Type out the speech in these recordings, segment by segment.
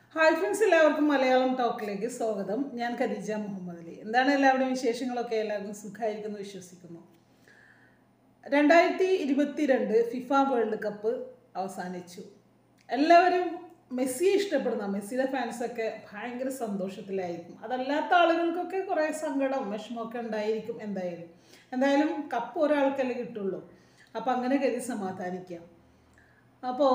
Hi friends എല്ലാവർക്കും മലയാളം ടോക്കിലേക്ക് സ്വാഗതം ഞാൻ ഖദീജ മുഹമ്മദ് അലി എന്താണ് എല്ലാവരുടെയും വിശേഷങ്ങളൊക്കെ എല്ലാവർക്കും സുഖമായിരിക്കുന്നു വിശ്വസിക്കുന്നു രണ്ടായിരത്തി ഇരുപത്തിരണ്ട് ഫിഫ വേൾഡ് കപ്പ് അവസാനിച്ചു എല്ലാവരും മെസ്സിയെ ഇഷ്ടപ്പെടുന്ന മെസ്സിയുടെ ഫാൻസൊക്കെ ഭയങ്കര സന്തോഷത്തിലായിരിക്കും അതല്ലാത്ത ആളുകൾക്കൊക്കെ കുറേ സങ്കടം വിഷമമൊക്കെ ഉണ്ടായിരിക്കും എന്തായാലും എന്തായാലും കപ്പ് ഒരാൾക്കല്ലേ കിട്ടുള്ളൂ അപ്പം അങ്ങനെ കരുതി സമാധാനിക്കാം അപ്പോൾ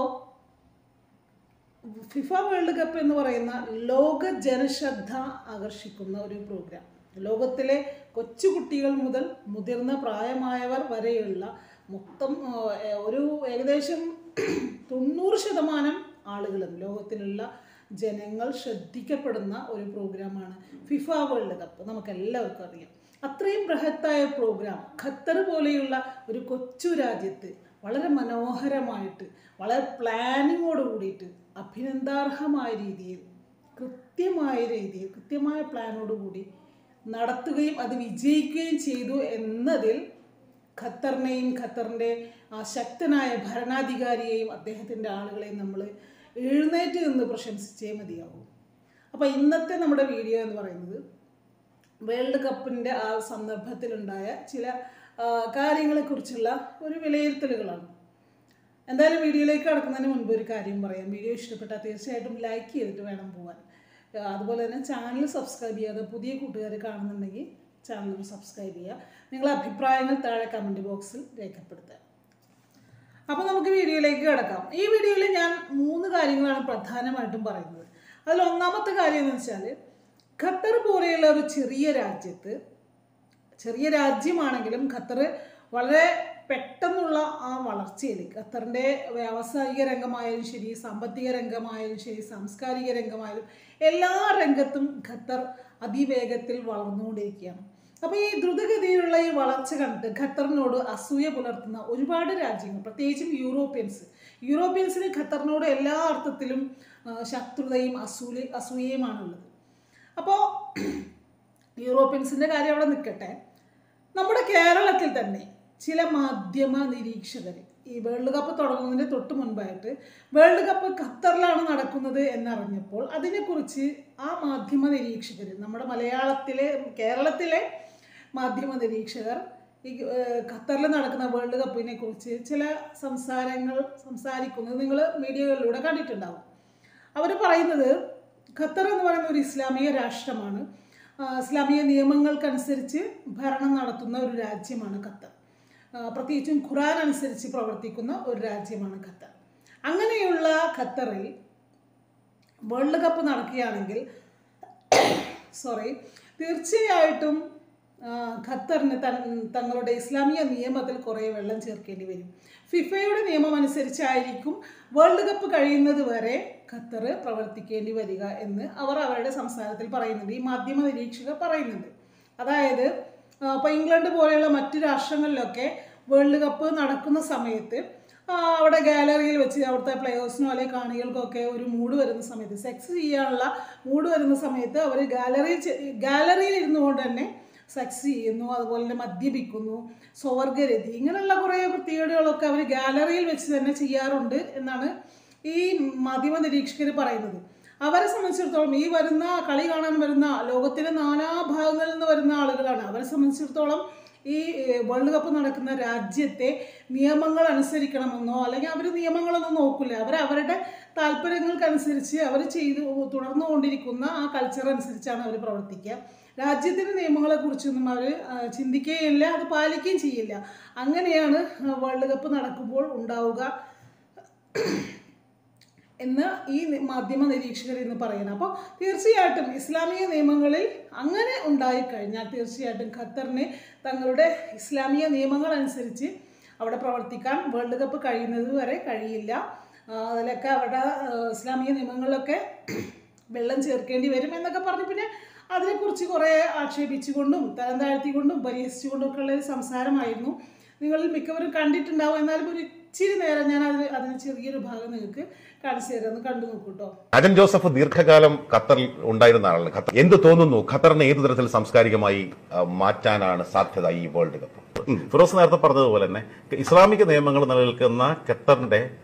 ഫിഫ വേൾഡ് കപ്പ് എന്ന് പറയുന്ന ലോക ജനശ്രദ്ധ ആകർഷിക്കുന്ന ഒരു പ്രോഗ്രാം ലോകത്തിലെ കൊച്ചുകുട്ടികൾ മുതൽ മുതിർന്ന പ്രായമായവർ വരെയുള്ള മൊത്തം ആ, ഒരു ഏകദേശം തൊണ്ണൂറ് ശതമാനം ആളുകളും ലോകത്തിലുള്ള ജനങ്ങൾ ശ്രദ്ധിക്കപ്പെടുന്ന ഒരു പ്രോഗ്രാമാണ് ഫിഫ വേൾഡ് കപ്പ് നമുക്ക് എല്ലാവർക്കും അറിയാം അത്രയും ബൃഹത്തായ പ്രോഗ്രാം ഖത്തർ പോലെയുള്ള ഒരു കൊച്ചു രാജ്യത്ത് വളരെ മനോഹരമായിട്ട് വളരെ പ്ലാനിങ്ങോട് കൂടിയിട്ട് അഭിനന്ദാർഹമായ രീതിയിൽ കൃത്യമായ രീതിയിൽ കൃത്യമായ പ്ലാനോട് കൂടി നടത്തുകയും അത് വിജയിക്കുകയും ചെയ്തു എന്നതിൽ ഖത്തറിനെയും ഖത്തറിൻ്റെ ആ ശക്തനായ ഭരണാധികാരിയെയും അദ്ദേഹത്തിൻ്റെ ആളുകളെയും നമ്മൾ എഴുന്നേറ്റ് നിന്ന് പ്രശംസിച്ചേ മതിയാവും അപ്പോൾ ഇന്നത്തെ നമ്മുടെ വീഡിയോ എന്ന് പറയുന്നത് വേൾഡ് കപ്പിൻ്റെ ആ സന്ദർഭത്തിലുണ്ടായ ചില ആ, കാര്യങ്ങളെക്കുറിച്ചുള്ള ഒരു വിലയിരുത്തലുകളാണ് എന്തായാലും വീഡിയോയിലേക്ക് കടക്കുന്നതിന് മുൻപ് ഒരു കാര്യം പറയാം വീഡിയോ ഇഷ്ടപ്പെട്ടാൽ തീർച്ചയായിട്ടും ലൈക്ക് ചെയ്തിട്ട് വേണം പോകാൻ ആ, അതുപോലെ തന്നെ ചാനൽ സബ്സ്ക്രൈബ് ചെയ്യാതെ പുതിയ കൂട്ടുകാർ കാണുന്നുണ്ടെങ്കിൽ ചാനൽ സബ്സ്ക്രൈബ് ചെയ്യുക നിങ്ങളുടെ അഭിപ്രായങ്ങൾ താഴെ കമൻറ്റ് ബോക്സിൽ രേഖപ്പെടുത്തുക അപ്പോൾ നമുക്ക് വീഡിയോയിലേക്ക് കിടക്കാം ഈ വീഡിയോയിൽ ഞാൻ മൂന്ന് കാര്യങ്ങളാണ് പ്രധാനമായിട്ടും പറയുന്നത് അതിൽ ഒന്നാമത്തെ കാര്യം എന്ന് വെച്ചാൽ ഖത്തർ പോലെയുള്ള ഒരു ചെറിയ രാജ്യത്ത് ചെറിയ രാജ്യമാണെങ്കിലും ഖത്തർ വളരെ പെട്ടെന്നുള്ള ആ വളർച്ചയിൽ ഖത്തറിൻ്റെ വ്യാവസായിക രംഗമായാലും ശരി സാമ്പത്തിക രംഗമായാലും ശരി സാംസ്കാരിക രംഗമായാലും എല്ലാ രംഗത്തും ഖത്തർ അതിവേഗത്തിൽ വളർന്നുകൊണ്ടിരിക്കുകയാണ് അപ്പോൾ ഈ ദ്രുതഗതിയിലുള്ള ഈ വളർച്ച കണ്ടിട്ട് ഖത്തറിനോട് അസൂയ പുലർത്തുന്ന ഒരുപാട് രാജ്യങ്ങൾ പ്രത്യേകിച്ചും യൂറോപ്യൻസ് യൂറോപ്യൻസിന് ഖത്തറിനോട് എല്ലാ അർത്ഥത്തിലും ആ, ശത്രുതയും അസൂല അസൂയയുമാണുള്ളത് അപ്പോൾ യൂറോപ്യൻസിൻ്റെ കാര്യം അവിടെ നിൽക്കട്ടെ നമ്മുടെ കേരളത്തിൽ തന്നെ ചില മാധ്യമ നിരീക്ഷകർ ഈ വേൾഡ് കപ്പ് തുടങ്ങുന്നതിന് തൊട്ട് മുൻപായിട്ട് വേൾഡ് കപ്പ് ഖത്തറിലാണ് നടക്കുന്നത് എന്നറിഞ്ഞപ്പോൾ അതിനെക്കുറിച്ച് ആ മാധ്യമ നിരീക്ഷകർ നമ്മുടെ മലയാളത്തിലെ കേരളത്തിലെ മാധ്യമ നിരീക്ഷകർ ഈ ഏഹ്, ഖത്തറിൽ നടക്കുന്ന വേൾഡ് കപ്പിനെ കുറിച്ച് ചില സംസാരങ്ങൾ സംസാരിക്കുന്നത് നിങ്ങൾ മീഡിയകളിലൂടെ കണ്ടിട്ടുണ്ടാവും അവർ പറയുന്നത് ഖത്തർ എന്ന് പറയുന്ന ഒരു ഇസ്ലാമിക രാഷ്ട്രമാണ് ആ, ഇസ്ലാമിക നിയമങ്ങൾക്കനുസരിച്ച് ഭരണം നടത്തുന്ന ഒരു രാജ്യമാണ് ഖത്തർ ആ, പ്രത്യേകിച്ചും ഖുറാൻ അനുസരിച്ച് പ്രവർത്തിക്കുന്ന ഒരു രാജ്യമാണ് ഖത്തർ അങ്ങനെയുള്ള ഖത്തറിൽ വേൾഡ് കപ്പ് നടക്കുകയാണെങ്കിൽ സോറി തീർച്ചയായിട്ടും ആ, ഖത്തറിന് തൻ തങ്ങളുടെ ഇസ്ലാമിക നിയമത്തിൽ കുറേ വെള്ളം ചേർക്കേണ്ടി വരും ഫിഫയുടെ നിയമം അനുസരിച്ചായിരിക്കും വേൾഡ് കപ്പ് കഴിയുന്നത് വരെ ഖത്തർ പ്രവർത്തിക്കേണ്ടി വരിക എന്ന് അവർ അവരുടെ സംസാരത്തിൽ പറയുന്നുണ്ട് ഈ മാധ്യമ നിരീക്ഷകർ പറയുന്നുണ്ട് അതായത് ഇപ്പോൾ ഇംഗ്ലണ്ട് പോലെയുള്ള മറ്റു രാഷ്ട്രങ്ങളിലൊക്കെ വേൾഡ് കപ്പ് നടക്കുന്ന സമയത്ത് ആ, അവിടെ ഗാലറിയിൽ വെച്ച് അവിടുത്തെ പ്ലെയേഴ്സിനോ അല്ലെങ്കിൽ കാണികൾക്കൊക്കെ ഒരു മൂഡ് വരുന്ന സമയത്ത് സെക്സ് ചെയ്യാനുള്ള മൂഡ് വരുന്ന സമയത്ത് അവർ ഗാലറി ഗാലറിയിൽ ഇരുന്നു കൊണ്ട് തന്നെ സെക്സ് ചെയ്യുന്നു അതുപോലെ തന്നെ മദ്യപിക്കുന്നു സ്വവർഗരതി ഇങ്ങനെയുള്ള കുറേ വൃത്തികേടുകളൊക്കെ അവർ ഗാലറിയിൽ വെച്ച് തന്നെ ചെയ്യാറുണ്ട് എന്നാണ് ഈ മാധ്യമ നിരീക്ഷകർ പറയുന്നത് അവരെ സംബന്ധിച്ചിടത്തോളം ഈ വരുന്ന കളി കാണാൻ വരുന്ന ലോകത്തിലെ നാനാഭാഗങ്ങളിൽ നിന്ന് വരുന്ന ആളുകളാണ് അവരെ സംബന്ധിച്ചിടത്തോളം ഈ ഏഹ്, വേൾഡ് കപ്പ് നടക്കുന്ന രാജ്യത്തെ നിയമങ്ങൾ അനുസരിക്കണമെന്നോ അല്ലെങ്കിൽ അവർ നിയമങ്ങളൊന്നും നോക്കില്ല അവർ അവരുടെ താല്പര്യങ്ങൾക്കനുസരിച്ച് അവർ ചെയ്തു തുടർന്നുകൊണ്ടിരിക്കുന്ന ആ കൾച്ചർ അനുസരിച്ചാണ് അവർ പ്രവർത്തിക്കുക രാജ്യത്തിൻ്റെ നിയമങ്ങളെക്കുറിച്ചൊന്നും അവർ ചിന്തിക്കുകയില്ല അത് പാലിക്കുകയും ചെയ്യില്ല അങ്ങനെയാണ് ആ, വേൾഡ് കപ്പ് നടക്കുമ്പോൾ ഉണ്ടാവുക എന്ന് ഈ നി- മാധ്യമ നിരീക്ഷകർ ഇന്ന് പറയുന്നത് അപ്പോൾ തീർച്ചയായിട്ടും ഇസ്ലാമിക നിയമങ്ങളിൽ അങ്ങനെ ഉണ്ടായിക്കഴിഞ്ഞാൽ തീർച്ചയായിട്ടും ഖത്തറിന് തങ്ങളുടെ ഇസ്ലാമിക നിയമങ്ങൾ അനുസരിച്ച് അവിടെ പ്രവർത്തിക്കാൻ വേൾഡ് കപ്പ് കഴിയുന്നത് വരെ കഴിയില്ല ആ, അതിലൊക്കെ അവരുടെ ആ, ഇസ്ലാമിക നിയമങ്ങളിലൊക്കെ വെള്ളം ചേർക്കേണ്ടി വരും എന്നൊക്കെ പറഞ്ഞ് പിന്നെ അതിനെക്കുറിച്ച് കുറേ ആക്ഷേപിച്ചുകൊണ്ടും തരം താഴ്ത്തിക്കൊണ്ടും പരിഹസിച്ചുകൊണ്ടും ഒക്കെ ഉള്ള ഒരു സംസാരമായിരുന്നു നിങ്ങളിൽ മിക്കവരും കണ്ടിട്ടുണ്ടാവും എന്നാലും ഒരു ഇച്ചിരി നേരം ഞാൻ അതിന് അതിന് ചെറിയൊരു ഭാഗം നിങ്ങൾക്ക് കാണിച്ചു തരാം ഒന്ന് കണ്ടു നോക്കൂ കേട്ടോ അജൻ ജോസഫ് ദീർഘകാലം ഖത്തറിൽ ഉണ്ടായിരുന്ന ആളാണ് ഖത്തർ എന്ത് തോന്നുന്നു ഖത്തറിനെ ഏതു തരത്തിൽ സാംസ്കാരികമായി ആ, മാറ്റാനാണ് സാധ്യത ഈ വേൾഡ് കപ്പ് ഉം. ഫിറോസ് നേരത്തെ പറഞ്ഞതുപോലെ തന്നെ ഇസ്ലാമിക നിയമങ്ങൾ നിലനിൽക്കുന്ന ഖത്തറിന്റെ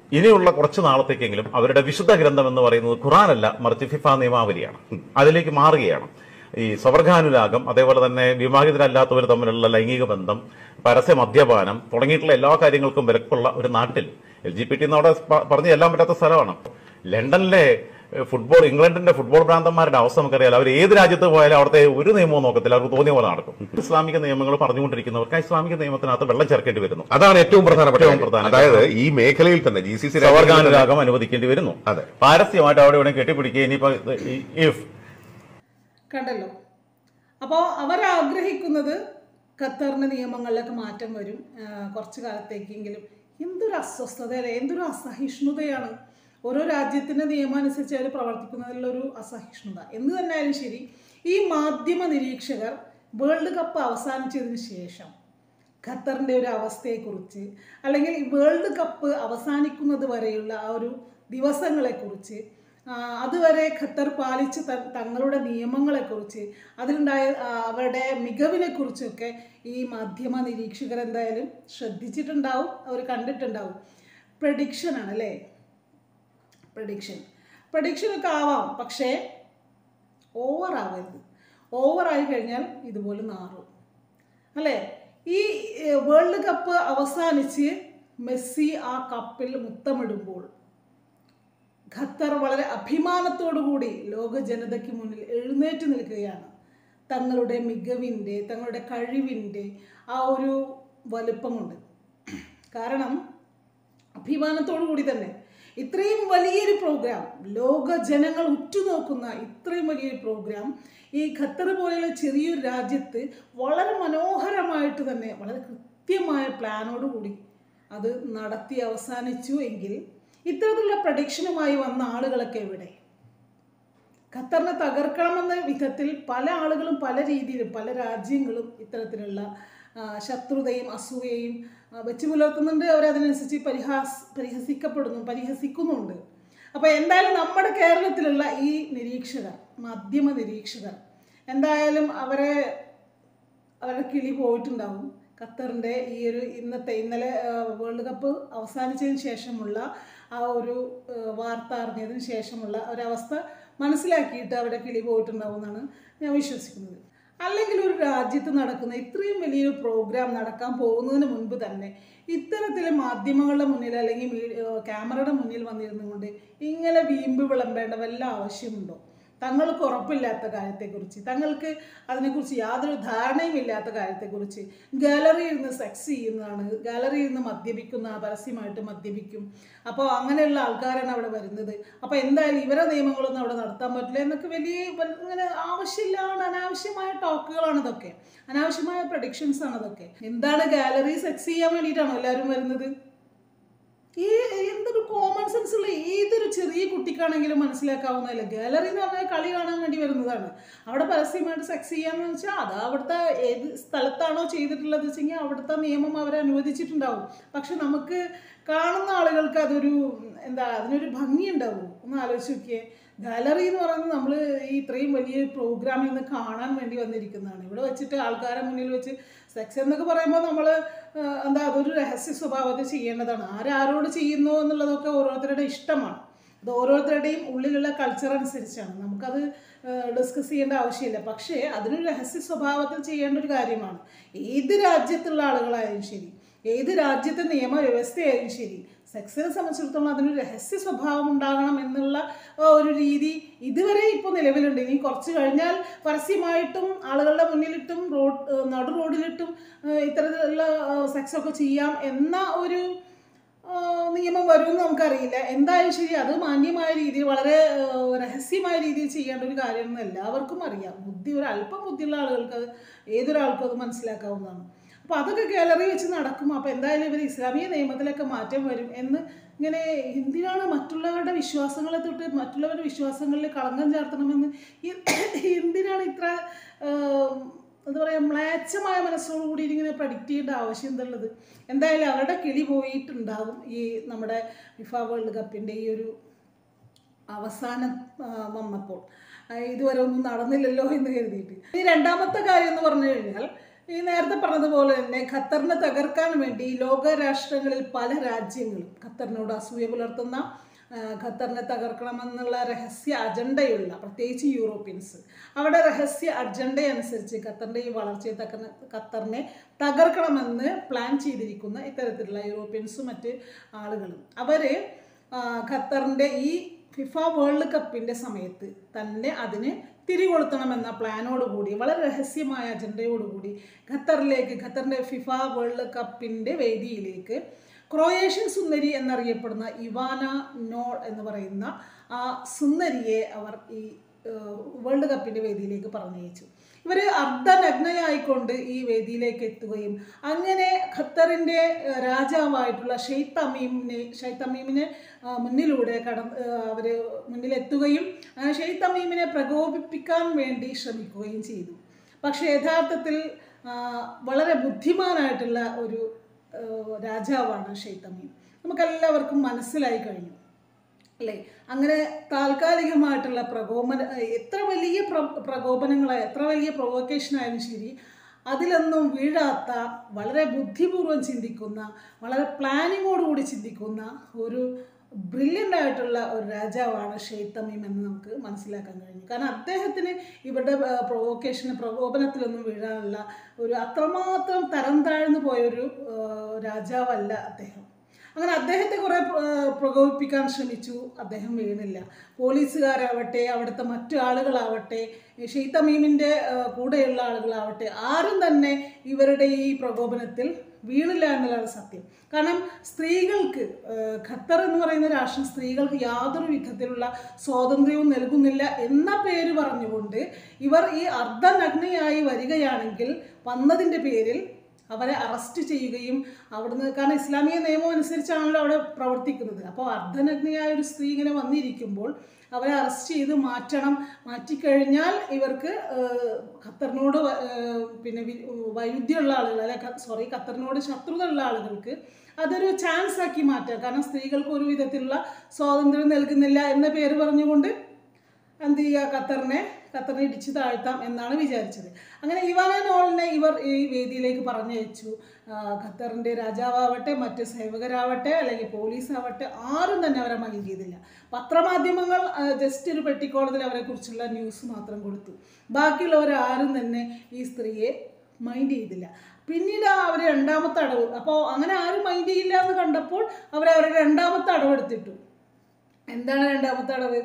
ഇനിയുള്ള കുറച്ച് നാളത്തേക്കെങ്കിലും അവരുടെ വിശുദ്ധ ഗ്രന്ഥം എന്ന് പറയുന്നത് ഖുറാനല്ല മറിച്ച് ഫിഫ നിയമാവലിയാണ് അതിലേക്ക് മാറുകയാണ് ഈ സ്വവർഗാനുരാഗം അതേപോലെ തന്നെ വിവാഹിതരല്ലാത്തവർ തമ്മിലുള്ള ലൈംഗിക ബന്ധം പരസ്യ മദ്യപാനം തുടങ്ങിയിട്ടുള്ള എല്ലാ കാര്യങ്ങൾക്കും വിലക്കുള്ള ഒരു നാട്ടിൽ എൽ ജി പി ടി എന്നവിടെ പ- പറഞ്ഞു ചെല്ലാൻ പറ്റാത്ത സ്ഥലമാണ് ലണ്ടനിലെ ഏഹ്, ഫുട്ബോൾ ഇംഗ്ലണ്ടിന്റെ ഫുട്ബോൾ ഭ്രാന്തന്മാരുടെ അവസ്ഥ നമുക്കറിയാലോ അവർ ഏത് രാജ്യത്ത് പോയാലും അവിടുത്തെ ഒരു നിയമവും നോക്കത്തില്ല അവർക്ക് തോന്നിയ പോലെ നടക്കും ഇസ്ലാമിക നിയമങ്ങൾ പറഞ്ഞുകൊണ്ടിരിക്കുന്നവർക്ക് ആ ഇസ്ലാമിക നിയമത്തിനകത്ത് വെള്ളം ചേർക്കേണ്ടി വരുന്നു അതാണ് ഏറ്റവും പ്രധാനപ്പെട്ട ഏറ്റവും കാര്യം. പ്രധാനം. അതായത് ഈ മേഖലയിൽ തന്നെ ജി സി സി സവർഗാനുരാഗം അനുവദിക്കേണ്ടി വരുന്നു അതെ. പാരസ്യമായിട്ട് അവിടെ ഇവിടെ കെട്ടിപ്പിടിക്കുക ഇനിയിപ്പോ ഇഫ് കണ്ടല്ലോ അപ്പോൾ അവരാഗ്രഹിക്കുന്നത് ഖത്തറിൻ്റെ നിയമങ്ങളിലൊക്കെ മാറ്റം വരും ആ, കുറച്ച് കാലത്തേക്കെങ്കിലും എന്തൊരു അസ്വസ്ഥതയല്ലേ എന്തൊരു അസഹിഷ്ണുതയാണ് ഓരോ രാജ്യത്തിൻ്റെ നിയമം അനുസരിച്ച് അവർ പ്രവർത്തിക്കുന്നതിലൊരു അസഹിഷ്ണുത എന്ത് തന്നെയായാലും ശരി ഈ മാധ്യമ നിരീക്ഷകർ വേൾഡ് കപ്പ് അവസാനിച്ചതിന് ശേഷം ഖത്തറിൻ്റെ ഒരു അവസ്ഥയെക്കുറിച്ച് അല്ലെങ്കിൽ ഈ വേൾഡ് കപ്പ് അവസാനിക്കുന്നത് വരെയുള്ള ആ ഒരു ദിവസങ്ങളെക്കുറിച്ച് ആ, അതുവരെ ഖത്തർ പാലിച്ച ത- തങ്ങളുടെ നിയമങ്ങളെക്കുറിച്ച് അതിലുണ്ടായ ആ, അവരുടെ മികവിനെക്കുറിച്ചൊക്കെ ഈ മാധ്യമ നിരീക്ഷകർ എന്തായാലും ശ്രദ്ധിച്ചിട്ടുണ്ടാവും അവർ കണ്ടിട്ടുണ്ടാവും പ്രഡിക്ഷനാണ് അല്ലേ പ്രഡിക്ഷൻ പ്രഡിക്ഷനൊക്കെ ആവാം പക്ഷേ ഓവർ ആവരുത് ഓവറായി കഴിഞ്ഞാൽ ഇതുപോലെ നാറും അല്ലേ ഈ ഏഹ്, വേൾഡ് കപ്പ് അവസാനിച്ച് മെസ്സി ആ കപ്പിൽ മുത്തമിടുമ്പോൾ ഖത്തർ വളരെ അഭിമാനത്തോടു കൂടി ലോക ജനതയ്ക്ക് മുന്നിൽ എഴുന്നേറ്റ് നിൽക്കുകയാണ് തങ്ങളുടെ മികവിൻ്റെ തങ്ങളുടെ കഴിവിൻ്റെ ആ ഒരു വലുപ്പം കൊണ്ട് കാരണം അഭിമാനത്തോടു കൂടി തന്നെ ഇത്രയും വലിയൊരു പ്രോഗ്രാം ലോക ജനങ്ങൾ ഉറ്റുനോക്കുന്ന ഇത്രയും വലിയൊരു പ്രോഗ്രാം ഈ ഖത്തർ പോലെയുള്ള ചെറിയൊരു രാജ്യത്ത് വളരെ മനോഹരമായിട്ട് തന്നെ വളരെ കൃത്യമായ പ്ലാനോട് കൂടി അത് നടത്തി അവസാനിച്ചു എങ്കിൽ ഇത്തരത്തിലുള്ള പ്രഡിക്ഷനുമായി വന്ന ആളുകളൊക്കെ എവിടെ ഖത്തറിനെ തകർക്കണമെന്ന വിധത്തിൽ പല ആളുകളും പല രീതിയിലും പല രാജ്യങ്ങളും ഇത്തരത്തിലുള്ള ആ, ശത്രുതയും അസൂയയും ആ, വെച്ച് പുലർത്തുന്നുണ്ട് അവരതിനനുസരിച്ച് പരിഹാസ് പരിഹസിക്കപ്പെടുന്നു പരിഹസിക്കുന്നുണ്ട് അപ്പോൾ എന്തായാലും നമ്മുടെ കേരളത്തിലുള്ള ഈ നിരീക്ഷകർ മാധ്യമ നിരീക്ഷകർ എന്തായാലും അവരെ അവരുടെ കിളി പോയിട്ടുണ്ടാവും ഖത്തറിൻ്റെ ഈ ഒരു ഇന്നത്തെ ഇന്നലെ ആ, വേൾഡ് കപ്പ് അവസാനിച്ചതിന് ശേഷമുള്ള ആ ഒരു ആ, വാർത്ത അറിഞ്ഞതിന് ശേഷമുള്ള ഒരവസ്ഥ മനസ്സിലാക്കിയിട്ട് അവരുടെ കിളി പോയിട്ടുണ്ടാവും എന്നാണ് ഞാൻ വിശ്വസിക്കുന്നത് അല്ലെങ്കിൽ ഒരു രാജ്യത്ത് നടക്കുന്ന ഇത്രയും വലിയൊരു പ്രോഗ്രാം നടക്കാൻ പോകുന്നതിന് മുൻപ് തന്നെ ഇത്തരത്തിൽ മാധ്യമങ്ങളുടെ മുന്നിൽ അല്ലെങ്കിൽ മീ- ആ, ക്യാമറയുടെ മുന്നിൽ വന്നിരുന്നു കൊണ്ട് ഇങ്ങനെ വീമ്പ് വിളമ്പേണ്ട വല്ല ആവശ്യമുണ്ടോ തങ്ങൾക്ക് ഉറപ്പില്ലാത്ത കാര്യത്തെക്കുറിച്ച് തങ്ങൾക്ക് അതിനെക്കുറിച്ച് യാതൊരു ധാരണയും ഇല്ലാത്ത കാര്യത്തെക്കുറിച്ച് ഗാലറിയിൽ നിന്ന് സെക്സ് ചെയ്യുന്നതാണ് ഗാലറിയിൽ നിന്ന് മദ്യപിക്കുന്ന പരസ്യമായിട്ട് മദ്യപിക്കും അപ്പോൾ അങ്ങനെയുള്ള ആൾക്കാരാണ് അവിടെ വരുന്നത് അപ്പോൾ എന്തായാലും ഇവരെ നിയമങ്ങളൊന്നും അവിടെ നടത്താൻ പറ്റില്ല എന്നൊക്കെ വലിയ വൽ- ഇങ്ങനെ ആവശ്യമില്ലാണ്ട് അനാവശ്യമായ ടോക്കുകളാണ് ഇതൊക്കെ അനാവശ്യമായ പ്രഡിക്ഷൻസ് ആണ് ഇതൊക്കെ എന്താണ് ഗാലറി സെക്സ് ചെയ്യാൻ വേണ്ടിയിട്ടാണോ എല്ലാവരും വരുന്നത് ഈ എന്തൊരു കോമൺ സെൻസ് ഉള്ള ഏതൊരു ചെറിയ കുട്ടിക്കാണെങ്കിലും മനസ്സിലാക്കാവുന്നതല്ല ഗാലറി എന്ന് പറഞ്ഞാൽ കളി കാണാൻ വേണ്ടി വരുന്നതാണ് അവിടെ പരസ്യമായിട്ട് സെക്സ് ചെയ്യാന്ന് വെച്ചാൽ അത് അവിടുത്തെ ഏത് സ്ഥലത്താണോ ചെയ്തിട്ടുള്ളത് വെച്ചെങ്കിൽ അവിടുത്തെ നിയമം അവർ അനുവദിച്ചിട്ടുണ്ടാവും പക്ഷെ നമുക്ക് കാണുന്ന ആളുകൾക്ക് അതൊരു എന്താ അതിനൊരു ഭംഗി ഉണ്ടാവും ഒന്ന് ആലോചിച്ച് നോക്കിയേ ഗാലറി എന്ന് പറയുന്നത് നമ്മൾ ഈ ഇത്രയും വലിയ പ്രോഗ്രാമിൽ നിന്ന് കാണാൻ വേണ്ടി വന്നിരിക്കുന്നതാണ് ഇവിടെ വെച്ചിട്ട് ആൾക്കാരെ മുന്നിൽ വെച്ച് സെക്സ് എന്നൊക്കെ പറയുമ്പോൾ നമ്മൾ എന്താ അതൊരു രഹസ്യ സ്വഭാവത്തിൽ ചെയ്യേണ്ടതാണ് ആരാരോട് ചെയ്യുന്നു എന്നുള്ളതൊക്കെ ഓരോരുത്തരുടെ ഇഷ്ടമാണ് അത് ഓരോരുത്തരുടെയും ഉള്ളിലുള്ള കൾച്ചർ അനുസരിച്ചാണ് നമുക്കത് ഡിസ്കസ് ചെയ്യേണ്ട ആവശ്യമില്ല പക്ഷേ അതിനൊരു രഹസ്യ സ്വഭാവത്തിൽ ചെയ്യേണ്ട ഒരു കാര്യമാണ് ഏത് രാജ്യത്തുള്ള ആളുകളായാലും ശരി ഏത് രാജ്യത്തെ നിയമവ്യവസ്ഥയായാലും ശരി സെക്സിനെ സംബന്ധിച്ചിടത്തോളം അതിനൊരു രഹസ്യ സ്വഭാവം ഉണ്ടാകണം എന്നുള്ള ആ, ഒരു രീതി ഇതുവരെ ഇപ്പോൾ നിലവിലുണ്ട് ഇനി കുറച്ച് കഴിഞ്ഞാൽ പരസ്യമായിട്ടും ആളുകളുടെ മുന്നിലിട്ടും റോഡ് ഏഹ്, നടു റോഡിലിട്ടും ഏഹ്, ഇത്തരത്തിലുള്ള സെക്സ് ഒക്കെ ചെയ്യാം എന്ന ഒരു ആ, നിയമം വരുമെന്ന് നമുക്കറിയില്ല എന്തായാലും ശരി അത് മാന്യമായ രീതിയിൽ വളരെ ആ, രഹസ്യമായ രീതിയിൽ ചെയ്യേണ്ട ഒരു കാര്യമെന്ന് എല്ലാവർക്കും അറിയാം ബുദ്ധി ഒരു അല്പം ബുദ്ധിയുള്ള ആളുകൾക്ക് അത് ഏതൊരാൾക്കും അത് മനസ്സിലാക്കാവുന്നതാണ് അപ്പോൾ അതൊക്കെ ഗാലറി വെച്ച് നടക്കും അപ്പോൾ എന്തായാലും ഇവർ ഇസ്ലാമിക നിയമത്തിലൊക്കെ മാറ്റം വരും എന്ന് ഇങ്ങനെ എന്തിനാണ് മറ്റുള്ളവരുടെ വിശ്വാസങ്ങളെ തൊട്ട് മറ്റുള്ളവരുടെ വിശ്വാസങ്ങളിൽ കളങ്കം ചാർത്തണമെന്ന് ഈ- എന്തിനാണ് ഇത്ര ആ, എന്താ പറയുക മ്ലേച്ഛമായ മനസ്സോടുകൂടി ഇങ്ങനെ പ്രഡിക്റ്റ് ചെയ്യേണ്ട ആവശ്യം എന്തുള്ളത് എന്തായാലും അവരുടെ കിളി പോയിട്ടുണ്ടാകും ഈ നമ്മുടെ ഫിഫ വേൾഡ് കപ്പിൻ്റെ ഈ ഒരു അവസാനം ആ, വന്നപ്പോൾ ആ, ഇതുവരെ ഒന്നും നടന്നില്ലല്ലോ എന്ന് കരുതിയിട്ട് ഈ രണ്ടാമത്തെ കാര്യം എന്ന് പറഞ്ഞു കഴിഞ്ഞാൽ ഈ നേരത്തെ പറഞ്ഞതുപോലെ തന്നെ ഖത്തറിനെ തകർക്കാൻ വേണ്ടി ലോക രാഷ്ട്രങ്ങളിൽ പല രാജ്യങ്ങളും ഖത്തറിനോട് അസൂയ പുലർത്തുന്ന ആ, ഖത്തറിനെ തകർക്കണമെന്നുള്ള രഹസ്യ അജണ്ടയുള്ള പ്രത്യേകിച്ച് യൂറോപ്യൻസ് അവിടെ രഹസ്യ അജണ്ട അനുസരിച്ച് ഖത്തറിൻ്റെ ഈ വളർച്ചയെ തകർന്ന് ഖത്തറിനെ തകർക്കണമെന്ന് പ്ലാൻ ചെയ്തിരിക്കുന്ന ഇത്തരത്തിലുള്ള യൂറോപ്യൻസും മറ്റ് ആളുകളും അവർ ഖത്തറിൻ്റെ ഈ ഫിഫ വേൾഡ് കപ്പിൻ്റെ സമയത്ത് തന്നെ അതിന് തിരികൊളുത്തണമെന്ന പ്ലാനോടുകൂടി വളരെ രഹസ്യമായ അജണ്ടയോടുകൂടി ഖത്തറിലേക്ക് ഖത്തറിൻ്റെ ഫിഫ വേൾഡ് കപ്പിൻ്റെ വേദിയിലേക്ക് ക്രൊയേഷ്യൻ സുന്ദരി എന്നറിയപ്പെടുന്ന ഇവാന നോൾ എന്ന് പറയുന്ന ആ സുന്ദരിയെ അവർ ഈ ഏഹ്, വേൾഡ് കപ്പിൻ്റെ വേദിയിലേക്ക് പറഞ്ഞയച്ചു ഇവർ അർദ്ധനഗ്നയായിക്കൊണ്ട് ഈ വേദിയിലേക്ക് എത്തുകയും അങ്ങനെ ഖത്തറിൻ്റെ ഏഹ്, രാജാവായിട്ടുള്ള ഷെയ്ഖ് തമീമിനെ ഷെയ്ഖ് തമീമിനെ ആ, മുന്നിലൂടെ കടന്ന് അവർ മുന്നിലെത്തുകയും ആ ഷെയ്ഖ് തമീമിനെ പ്രകോപിപ്പിക്കാൻ വേണ്ടി ശ്രമിക്കുകയും ചെയ്തു പക്ഷേ യഥാർത്ഥത്തിൽ ആ, വളരെ ബുദ്ധിമാനായിട്ടുള്ള ഒരു ആ, രാജാവാണ് ഷെയ്ഖ് തമീം നമുക്കെല്ലാവർക്കും മനസ്സിലായി കഴിഞ്ഞു അല്ലേ അങ്ങനെ താൽക്കാലികമായിട്ടുള്ള പ്രകോപന എത്ര വലിയ പ്ര പ്രകോപനങ്ങളായ എത്ര വലിയ പ്രൊവോക്കേഷൻ ആയാലും ശരി അതിലൊന്നും വീഴാത്ത വളരെ ബുദ്ധിപൂർവ്വം ചിന്തിക്കുന്ന വളരെ പ്ലാനിങ്ങോടുകൂടി ചിന്തിക്കുന്ന ഒരു ബ്രില്യൻ്റ് ആയിട്ടുള്ള ഒരു രാജാവാണ് ഷെയ്ഖ് തമീം എന്ന് നമുക്ക് മനസ്സിലാക്കാൻ കഴിഞ്ഞു കാരണം അദ്ദേഹത്തിന് ഇവരുടെ പ്രൊവോക്കേഷന് പ്രകോപനത്തിലൊന്നും വീഴാനുള്ള ഒരു അത്രമാത്രം തരം താഴ്ന്നു പോയൊരു ആ, രാജാവല്ല അദ്ദേഹം അങ്ങനെ അദ്ദേഹത്തെ കുറേ പ്ര- പ്രകോപിപ്പിക്കാൻ ശ്രമിച്ചു അദ്ദേഹം വീണില്ല പോലീസുകാരാവട്ടെ അവിടുത്തെ മറ്റു ആളുകളാവട്ടെ ഈ ഷെയ്ഖ് തമീമിൻ്റെ ആ, കൂടെയുള്ള ആളുകളാവട്ടെ ആരും തന്നെ ഇവരുടെ ഈ പ്രകോപനത്തിൽ വീണില്ല എന്നുള്ളതാണ് സത്യം കാരണം സ്ത്രീകൾക്ക് ആ, ഖത്തർ എന്ന് പറയുന്ന രാഷ്ട്രം സ്ത്രീകൾക്ക് യാതൊരു വിധത്തിലുള്ള സ്വാതന്ത്ര്യവും നൽകുന്നില്ല എന്ന പേര് പറഞ്ഞുകൊണ്ട് ഇവർ ഈ അർദ്ധനഗ്നയായി വരികയാണെങ്കിൽ വന്നതിൻ്റെ പേരിൽ അവരെ അറസ്റ്റ് ചെയ്യുകയും അവിടുന്ന് കാരണം ഇസ്ലാമിക നിയമം അനുസരിച്ചാണല്ലോ അവിടെ പ്രവർത്തിക്കുന്നത് അപ്പോൾ അർദ്ധനഗ്നയായ ഒരു സ്ത്രീ ഇങ്ങനെ വന്നിരിക്കുമ്പോൾ അവരെ അറസ്റ്റ് ചെയ്ത് മാറ്റണം മാറ്റിക്കഴിഞ്ഞാൽ ഇവർക്ക് ഏഹ്, ഖത്തറിനോട് വ- ഏഹ്, പിന്നെ വി- വൈരുദ്ധ്യമുള്ള ആളുകൾ അല്ലെ സോറി ഖത്തറിനോട് ശത്രുത ഉള്ള ആളുകൾക്ക് അതൊരു ചാൻസ് ആക്കി മാറ്റാം കാരണം സ്ത്രീകൾക്ക് ഒരു വിധത്തിലുള്ള സ്വാതന്ത്ര്യം നൽകുന്നില്ല എന്ന പേര് പറഞ്ഞുകൊണ്ട് എന്ത് ചെയ്യുക ഖത്തറിനെ ഖത്തറിനെ ഇടിച്ചു താഴ്ത്താം എന്നാണ് വിചാരിച്ചത് അങ്ങനെ ഇവാന നോളിനെ ഇവർ ഈ വേദിയിലേക്ക് പറഞ്ഞയച്ചു ആ, ഖത്തറിൻ്റെ രാജാവാവട്ടെ മറ്റ് സേവകരാവട്ടെ അല്ലെങ്കിൽ പോലീസ് ആവട്ടെ ആരും തന്നെ അവരെ മൈൻഡ് ചെയ്തില്ല പത്രമാധ്യമങ്ങൾ ജസ്റ്റ് ഒരു പെട്ടിക്കോളത്തിൽ അവരെക്കുറിച്ചുള്ള ന്യൂസ് മാത്രം കൊടുത്തു ബാക്കിയുള്ളവർ ആരും തന്നെ ഈ സ്ത്രീയെ മൈൻഡ് ചെയ്തില്ല പിന്നീട് അവർ രണ്ടാമത്തെ അടവ് അപ്പോൾ അങ്ങനെ ആരും മൈൻഡ് ചെയ്യില്ല എന്ന് കണ്ടപ്പോൾ അവർ അവരുടെ രണ്ടാമത്തെ അടവെടുത്തിട്ടു എന്താണ് രണ്ടാമത്തെ അടവ്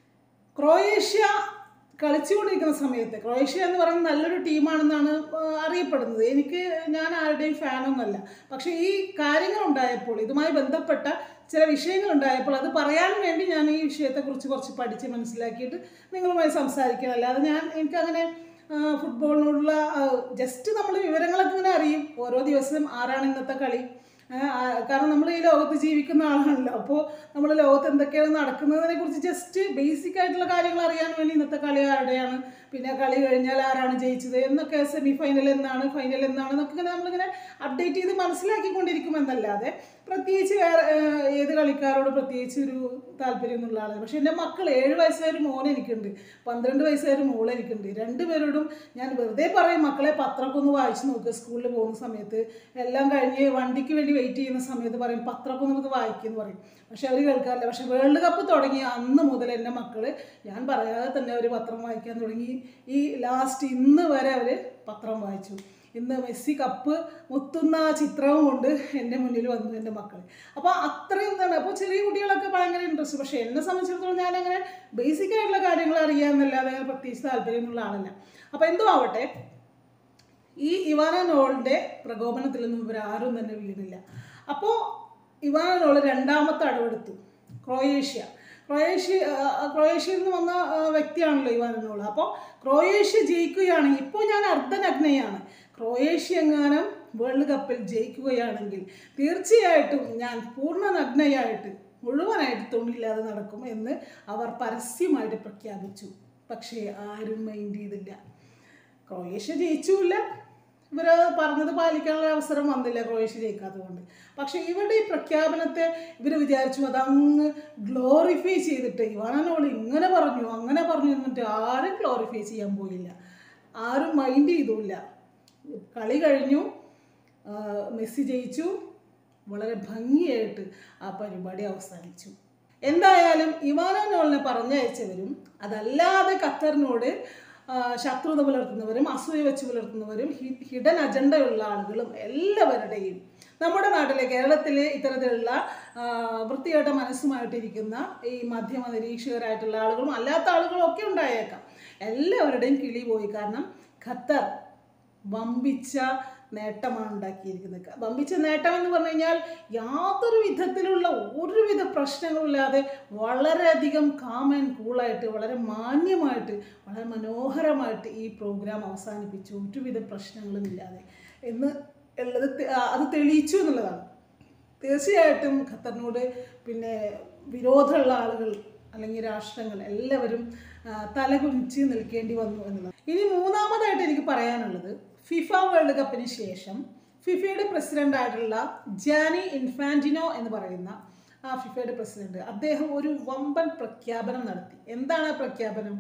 ക്രൊയേഷ്യ കളിച്ചുകൊണ്ടിരിക്കുന്ന സമയത്ത് ക്രൊയേഷ്യ എന്ന് പറയുന്നത് നല്ലൊരു ടീമാണെന്നാണ് ആ, അറിയപ്പെടുന്നത് എനിക്ക് ഞാൻ ആരുടെയും ഫാനൊന്നുമല്ല പക്ഷേ ഈ കാര്യങ്ങൾ ഉണ്ടായപ്പോൾ ഇതുമായി ബന്ധപ്പെട്ട ചില വിഷയങ്ങൾ ഉണ്ടായപ്പോൾ അത് പറയാൻ വേണ്ടി ഞാൻ ഈ വിഷയത്തെക്കുറിച്ച് കുറച്ച് പഠിച്ച് മനസ്സിലാക്കിയിട്ട് നിങ്ങളുമായി സംസാരിക്കണം അല്ലാതെ ഞാൻ എനിക്കങ്ങനെ ആ, ഫുട്ബോളിനോടുള്ള ജസ്റ്റ് നമ്മൾ വിവരങ്ങളൊക്കെ ഇങ്ങനെ അറിയും ഓരോ ദിവസം ആരാണ് ഇന്നത്തെ കളി ആ, ആ, കാരണം നമ്മൾ ഈ ലോകത്ത് ജീവിക്കുന്ന ആളാണല്ലോ അപ്പോൾ നമ്മൾ ലോകത്ത് എന്തൊക്കെയാണ് നടക്കുന്നതിനെ കുറിച്ച് ജസ്റ്റ് ബേസിക് ആയിട്ടുള്ള കാര്യങ്ങൾ അറിയാൻ വേണ്ടി ഇന്നത്തെ കളി ആരുടെയാണ് പിന്നെ കളി കഴിഞ്ഞാൽ ആരാണ് ജയിച്ചത് എന്നൊക്കെ സെമി ഫൈനൽ എന്നാണ് ഫൈനൽ എന്നാണ് എന്നൊക്കെ ഇങ്ങനെ നമ്മളിങ്ങനെ അപ്ഡേറ്റ് ചെയ്ത് മനസ്സിലാക്കിക്കൊണ്ടിരിക്കുമെന്നല്ലാതെ പ്രത്യേകിച്ച് വേറെ ആ, ഏത് കളിക്കാരോട് പ്രത്യേകിച്ച് ഒരു താല്പര്യമൊന്നുള്ള ആളാണ് പക്ഷേ എൻ്റെ മക്കൾ ഏഴ് വയസ്സായ ഒരു മോൻ എനിക്കുണ്ട് പന്ത്രണ്ട് വയസ്സായ ഒരു മോൾ എനിക്കുണ്ട് രണ്ടുപേരോടും ഞാൻ വെറുതെ പറയും മക്കളെ പത്രമൊക്കെ ഒന്ന് വായിച്ച് നോക്കുക സ്കൂളിൽ പോകുന്ന സമയത്ത് എല്ലാം കഴിഞ്ഞ് വണ്ടിക്ക് വേണ്ടി വെയിറ്റ് ചെയ്യുന്ന സമയത്ത് പറയും പത്രമൊക്കെ നമുക്ക് വായിക്കുമെന്ന് പറയും പക്ഷെ അവർ കേൾക്കാറില്ല പക്ഷെ വേൾഡ് കപ്പ് തുടങ്ങിയ അന്ന് മുതൽ എൻ്റെ മക്കൾ ഞാൻ പറയാതെ തന്നെ അവർ പത്രം വായിക്കാൻ തുടങ്ങി ഈ ലാസ്റ്റ് ഇന്ന് വരെ അവർ പത്രം വായിച്ചു ഇന്ന് മെസ്സി കപ്പ് മുത്തുന്ന ആ ചിത്രവും കൊണ്ട് എൻ്റെ മുന്നിൽ വന്നു എൻ്റെ മക്കൾ അപ്പോൾ അത്രയും എന്താണ് അപ്പോൾ ചെറിയ കുട്ടികളൊക്കെ ഭയങ്കര ഇൻട്രസ്റ്റ് പക്ഷേ എന്നെ സംബന്ധിച്ചിടത്തോളം ഞാനങ്ങനെ ബേസിക് ആയിട്ടുള്ള കാര്യങ്ങൾ അറിയാമെന്നല്ലാതെ അങ്ങനെ പ്രത്യേകിച്ച് താല്പര്യമൊന്നുള്ള ആളല്ല അപ്പോൾ എന്തോ ആവട്ടെ ഈ ഇവാന നോളിൻ്റെ പ്രകോപനത്തിലൊന്നും ഇവരാരും തന്നെ വീണില്ല അപ്പോൾ ഇവാന നോള് രണ്ടാമത്തെ അടവെടുത്തു ക്രൊയേഷ്യ ക്രൊയേഷ്യ ആ, ക്രൊയേഷ്യയിൽ നിന്ന് വന്ന ആ, വ്യക്തിയാണല്ലോ ഇവാന നോള് അപ്പോൾ ക്രൊയേഷ്യ ജയിക്കുകയാണെങ്കിൽ ഇപ്പോൾ ഞാൻ അർദ്ധനഗ്നയാണ് ക്രൊയേഷ്യ എങ്ങാനും വേൾഡ് കപ്പിൽ ജയിക്കുകയാണെങ്കിൽ തീർച്ചയായിട്ടും ഞാൻ പൂർണ്ണ നഗ്നയായിട്ട് മുഴുവനായിട്ട് തുണിയില്ലാതെ നടക്കും എന്ന് അവർ പരസ്യമായിട്ട് പ്രഖ്യാപിച്ചു പക്ഷേ ആരും മൈൻഡ് ചെയ്തില്ല ക്രൊയേഷ്യ ജയിച്ചുമില്ല ഇവർ പറഞ്ഞത് പാലിക്കാനുള്ള അവസരം വന്നില്ല ക്രൊയേഷ്യ ജയിക്കാത്തതുകൊണ്ട് പക്ഷേ ഇവരുടെ ഈ പ്രഖ്യാപനത്തെ ഇവർ വിചാരിച്ചു അതങ്ങ് ഗ്ലോറിഫൈ ചെയ്തിട്ട് ഇവാനോട് ഇങ്ങനെ പറഞ്ഞു അങ്ങനെ പറഞ്ഞു എന്നിട്ട് ആരും ഗ്ലോറിഫൈ ചെയ്യാൻ പോയില്ല ആരും മൈൻഡ് ചെയ്തുമില്ല കളി കഴിഞ്ഞു ആ, മെസ്സി ജയിച്ചു വളരെ ഭംഗിയായിട്ട് ആ പരിപാടി അവസാനിച്ചു എന്തായാലും ഇവാനോ നോളിനെ പറഞ്ഞയച്ചവരും അതല്ലാതെ ഖത്തറിനോട് ആ, ശത്രുത പുലർത്തുന്നവരും അസൂയ വെച്ച് പുലർത്തുന്നവരും ഹി- ഹിഡൻ അജണ്ടയുള്ള ആളുകളും എല്ലാവരുടെയും നമ്മുടെ നാട്ടിലെ കേരളത്തിലെ ഇത്തരത്തിലുള്ള ആ, വൃത്തികെട്ട മനസ്സുമായിട്ടിരിക്കുന്ന ഈ മാധ്യമ നിരീക്ഷകരായിട്ടുള്ള ആളുകളും അല്ലാത്ത ആളുകളും ഒക്കെ ഉണ്ടായേക്കാം എല്ലാവരുടെയും കിളി പോയി കാരണം ഖത്തർ വമ്പിച്ച നേട്ടമാണ് ഉണ്ടാക്കിയിരിക്കുന്നത് വമ്പിച്ച നേട്ടം എന്ന് പറഞ്ഞു കഴിഞ്ഞാൽ യാതൊരു വിധത്തിലുള്ള ഒരുവിധ പ്രശ്നങ്ങളില്ലാതെ വളരെയധികം കാം ആൻഡ് കൂളായിട്ട് വളരെ മാന്യമായിട്ട് വളരെ മനോഹരമായിട്ട് ഈ പ്രോഗ്രാം അവസാനിപ്പിച്ചു ഒരുവിധ പ്രശ്നങ്ങളും ഇല്ലാതെ എന്ന് ഉള്ളത് തെ- ആ, അത് തെളിയിച്ചു എന്നുള്ളതാണ് തീർച്ചയായിട്ടും ഖത്തറിനോട് പിന്നെ വിരോധമുള്ള ആളുകൾ അല്ലെങ്കിൽ രാഷ്ട്രങ്ങൾ എല്ലാവരും ആ, തലകുനിച്ച് നിൽക്കേണ്ടി വന്നു എന്നുള്ളത് ഇനി മൂന്നാമതായിട്ട് എനിക്ക് പറയാനുള്ളത് ഫിഫ വേൾഡ് കപ്പിന് ശേഷം ഫിഫയുടെ പ്രസിഡന്റ് ആയിട്ടുള്ള ജാനി ഇൻഫാന്റിനോ എന്ന് പറയുന്ന ആ ഫിഫയുടെ പ്രസിഡന്റ് അദ്ദേഹം ഒരു വമ്പൻ പ്രഖ്യാപനം നടത്തി എന്താണ് ആ പ്രഖ്യാപനം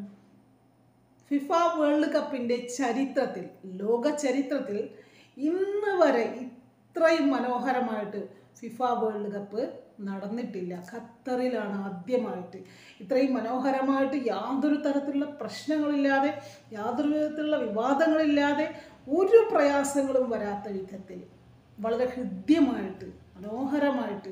ഫിഫ വേൾഡ് കപ്പിൻ്റെ ചരിത്രത്തിൽ ലോക ചരിത്രത്തിൽ ഇന്ന് വരെ ഇത്രയും മനോഹരമായിട്ട് ഫിഫ വേൾഡ് കപ്പ് നടന്നിട്ടില്ല ഖത്തറിലാണ് ആദ്യമായിട്ട് ഇത്രയും മനോഹരമായിട്ട് യാതൊരു തരത്തിലുള്ള പ്രശ്നങ്ങളില്ലാതെ യാതൊരു വിധത്തിലുള്ള വിവാദങ്ങളില്ലാതെ ഒരു പ്രയാസങ്ങളും വരാത്ത വിധത്തിൽ വളരെ ഹൃദ്യമായിട്ട് മനോഹരമായിട്ട്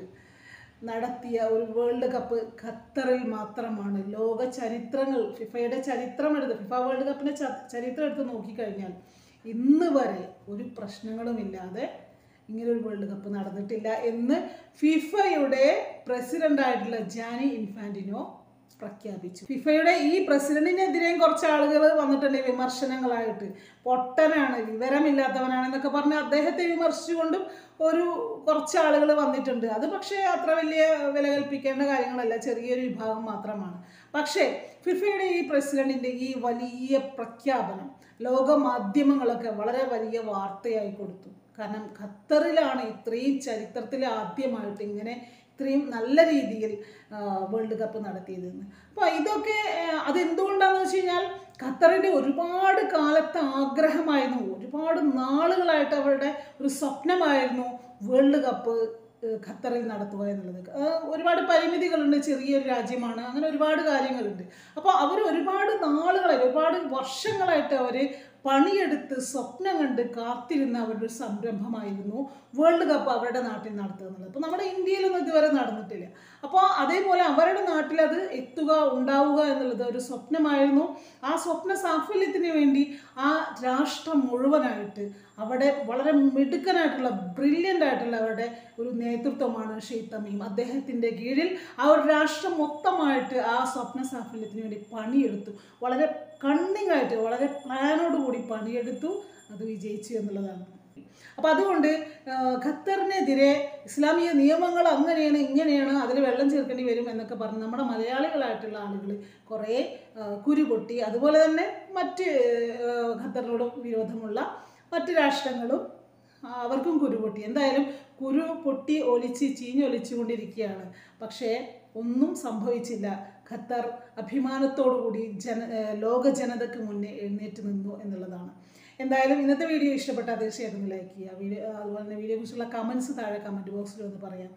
നടത്തിയ ഒരു വേൾഡ് കപ്പ് ഖത്തറിൽ മാത്രമാണ് ലോക ചരിത്രങ്ങൾ ഫിഫയുടെ ചരിത്രം എടുത്ത് ഫിഫ വേൾഡ് കപ്പിന്റെ ച- ചരിത്രം എടുത്ത് നോക്കിക്കഴിഞ്ഞാൽ ഇന്ന് വരെ ഒരു പ്രശ്നങ്ങളുമില്ലാതെ ഇങ്ങനെ ഒരു വേൾഡ് കപ്പ് നടന്നിട്ടില്ല എന്ന് ഫിഫയുടെ പ്രസിഡന്റ് ആയിട്ടുള്ള ജാനി ഇൻഫാന്റിനോ പ്രഖ്യാപിച്ചു ഫിഫയുടെ ഈ പ്രസിഡന്റിനെതിരെയും കുറച്ച് ആളുകൾ വന്നിട്ടുണ്ട് വിമർശനങ്ങളായിട്ട് പൊട്ടനാണ് വിവരമില്ലാത്തവനാണെന്നൊക്കെ പറഞ്ഞ് അദ്ദേഹത്തെ വിമർശിച്ചുകൊണ്ടും ഒരു കുറച്ച് ആളുകൾ വന്നിട്ടുണ്ട് അത് പക്ഷേ അത്ര വലിയ വില കൽപ്പിക്കേണ്ട കാര്യങ്ങളല്ല ചെറിയൊരു വിഭാഗം മാത്രമാണ് പക്ഷേ ഫിഫയുടെ ഈ പ്രസിഡന്റിന്റെ ഈ വലിയ പ്രഖ്യാപനം ലോക മാധ്യമങ്ങളൊക്കെ വളരെ വലിയ വാർത്തയായി കൊടുത്തു കാരണം ഖത്തറിലാണ് ഇത്രയും ചരിത്രത്തിൽ ആദ്യമായിട്ട് ഇങ്ങനെ ഇത്രയും നല്ല രീതിയിൽ ആ, വേൾഡ് കപ്പ് നടത്തിയതെന്ന് അപ്പോൾ ഇതൊക്കെ ആ, അതെന്തുകൊണ്ടാണെന്ന് വെച്ച് കഴിഞ്ഞാൽ ഖത്തറിൻ്റെ ഒരുപാട് കാലത്തെ ആഗ്രഹമായിരുന്നു ഒരുപാട് നാളുകളായിട്ട് അവരുടെ ഒരു സ്വപ്നമായിരുന്നു വേൾഡ് കപ്പ് ഏഹ്, ഖത്തറിൽ നടത്തുക എന്നുള്ളത് ആ, ഒരുപാട് പരിമിതികളുണ്ട് ചെറിയൊരു രാജ്യമാണ് അങ്ങനെ ഒരുപാട് കാര്യങ്ങളുണ്ട് അപ്പോൾ അവർ ഒരുപാട് നാളുകളായി ഒരുപാട് വർഷങ്ങളായിട്ട് അവർ പണിയെടുത്ത് സ്വപ്നം കണ്ട് കാത്തിരുന്ന അവരുടെ ഒരു സംരംഭമായിരുന്നു വേൾഡ് കപ്പ് അവരുടെ നാട്ടിൽ നടത്തുക എന്നുള്ളത് അപ്പോൾ നമ്മുടെ ഇന്ത്യയിലൊന്നും ഇതുവരെ നടന്നിട്ടില്ല അപ്പോൾ അതേപോലെ അവരുടെ നാട്ടിൽ അത് എത്തുക ഉണ്ടാവുക എന്നുള്ളത് ഒരു സ്വപ്നമായിരുന്നു ആ സ്വപ്ന സാഫല്യത്തിന് വേണ്ടി ആ രാഷ്ട്രം മുഴുവനായിട്ട് അവിടെ വളരെ മിടുക്കനായിട്ടുള്ള ബ്രില്യൻ്റ് ആയിട്ടുള്ള അവരുടെ ഒരു നേതൃത്വമാണ് ഷെയ്ഖ് തമീം അദ്ദേഹത്തിൻ്റെ കീഴിൽ ആ ഒരു രാഷ്ട്രം മൊത്തമായിട്ട് ആ സ്വപ്ന സാഫല്യത്തിന് വേണ്ടി പണിയെടുത്തു വളരെ കണ്ണിങ് ആയിട്ട് വളരെ പ്ലാനോട് കൂടി പണിയെടുത്തു അത് വിജയിച്ചു എന്നുള്ളതാണ് അപ്പോൾ അതുകൊണ്ട് ആ, ഖത്തറിനെതിരെ ഇസ്ലാമിക നിയമങ്ങൾ അങ്ങനെയാണ് ഇങ്ങനെയാണ് അതിൽ വെള്ളം ചേർക്കേണ്ടി വരും എന്നൊക്കെ പറഞ്ഞ് നമ്മുടെ മലയാളികളായിട്ടുള്ള ആളുകൾ കുറേ ആ, കുരുപൊട്ടി അതുപോലെ തന്നെ മറ്റ് ആ, ഖത്തറിനോട് വിരോധമുള്ള മറ്റ് രാഷ്ട്രങ്ങളും ആ, അവർക്കും കുരു പൊട്ടി എന്തായാലും കുരു പൊട്ടി ഒലിച്ച് ചീഞ്ഞൊലിച്ചുകൊണ്ടിരിക്കുകയാണ് പക്ഷേ ഒന്നും സംഭവിച്ചില്ല ഖത്തർ അഭിമാനത്തോടു കൂടി ജന ഏഹ് ലോക ജനതയ്ക്ക് മുന്നേ എഴുന്നേറ്റ് നിന്നു എന്നുള്ളതാണ് എന്തായാലും ഇന്നത്തെ വീഡിയോ ഇഷ്ടപ്പെട്ടാൽ തീർച്ചയായിട്ടും ലൈക്ക് ചെയ്യുക വീഡിയോ അതുപോലെ തന്നെ വീഡിയോയെക്കുറിച്ചുള്ള കമൻസ് താഴെ കമൻറ്റ് ബോക്സിൽ ഒന്ന് പറയാം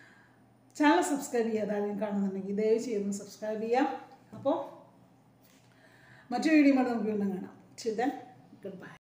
ചാനൽ സബ്സ്ക്രൈബ് ചെയ്യാതെ ആരെങ്കിലും കാണുന്നുണ്ടെങ്കിൽ ദയവ് ചെയ്തൊന്ന് സബ്സ്ക്രൈബ് ചെയ്യാം അപ്പോൾ മറ്റു വീഡിയോ നമുക്ക് വീണ്ടും കാണാം ചിതൻ ഗുഡ് ബൈ